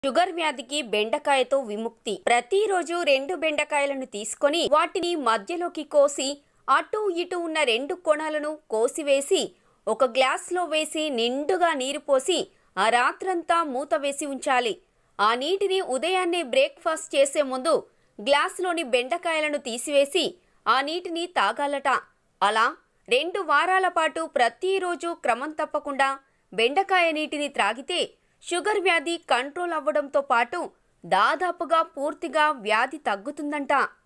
sugar వ్యాధికి బెండకాయతో విముక్తి ప్రతిరోజు రెండు బెండకాయలను తీసుకొని వాటిని మధ్యలోకి కోసి అటు ఇటు ఉన్న రెండు కొనాలను కోసివేసి ఒక గ్లాస్లో వేసి నిండుగా నీరు పోసి ఆ రాత్రంతా మూత వేసి ఉంచాలి ఆ నీటిని ఉదయాన్నే బ్రేక్ఫాస్ట్ చేసే ముందు గ్లాసులోని బెండకాయలను తీసివేసి ఆ నీటిని తాగాలట అలా రెండు వారాల పాటు ప్రతిరోజు క్రమం తప్పకుండా బెండకాయ నీటిని త్రాగితే షుగర్ వ్యాధి కంట్రోల్ అవ్వడంతో పాటు దాదాపుగా పూర్తిగా వ్యాధి తగ్గుతుందంట